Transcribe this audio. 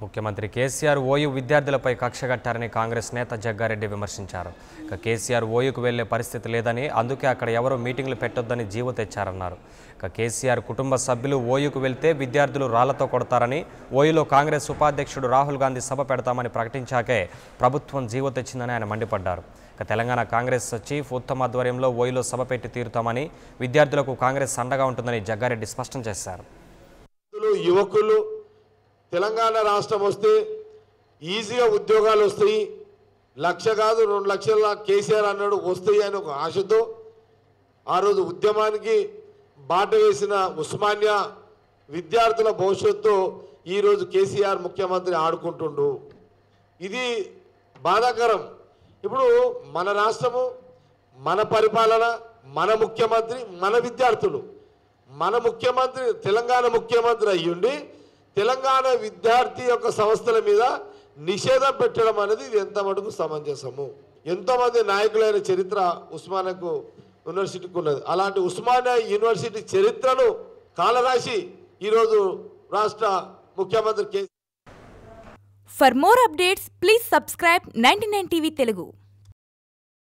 ముఖ్యమంత్రి కేసీఆర్ ఓయూ విద్యార్థులపై కక్షగట్టారని కాంగ్రెస్ నేత జగ్గారెడ్డి విమర్శించారు ఇక కేసీఆర్ ఓయూకు వెళ్లే పరిస్థితి లేదని అందుకే అక్కడ ఎవరూ మీటింగ్లు పెట్టొద్దని జీవో తెచ్చారన్నారు ఇక కేసీఆర్ కుటుంబ సభ్యులు ఓయూకు వెళ్తే విద్యార్థులు రాళ్లతో కొడతారని ఓయూలో కాంగ్రెస్ ఉపాధ్యక్షుడు రాహుల్ గాంధీ సభ పెడతామని ప్రకటించాకే ప్రభుత్వం జీవో తెచ్చిందని ఆయన మండిపడ్డారు ఇక తెలంగాణ కాంగ్రెస్ చీఫ్ ఉత్తమ ఆధ్వర్యంలో ఓయూలో సభ పెట్టి తీరుతామని విద్యార్థులకు కాంగ్రెస్ అండగా ఉంటుందని జగ్గారెడ్డి స్పష్టం చేశారు విద్యార్థులు యువకులు తెలంగాణ రాష్ట్రం వస్తే ఈజీగా ఉద్యోగాలు వస్తాయి లక్ష కాదు రెండు లక్షల కేసీఆర్ అన్నాడు వస్తాయి అని ఒక ఆశతో ఆ రోజు ఉద్యమానికి బాట వేసిన ఉస్మానియా విద్యార్థుల భవిష్యత్తు ఈరోజు కేసీఆర్ ముఖ్యమంత్రి ఆడుకుంటుండు ఇది బాధాకరం ఇప్పుడు మన రాష్ట్రము మన పరిపాలన మన ముఖ్యమంత్రి మన విద్యార్థులు మన ముఖ్యమంత్రి తెలంగాణ ముఖ్యమంత్రి అయ్యుండి తెలంగాణ విద్యార్థి యొక్క సంస్థల మీద నిషేధం పెట్టడం అనేది ఇది ఎంత మటుకు సమంజసము ఎంతోమంది నాయకులైన చరిత్ర ఉస్మానియాకు యూనివర్సిటీకి ఉన్నది అలాంటి ఉస్మానియా యూనివర్సిటీ చరిత్రను కాలరాసి ఈరోజు రాష్ట్ర ముఖ్యమంత్రి కే For more updates, please subscribe 99 TV Telugu.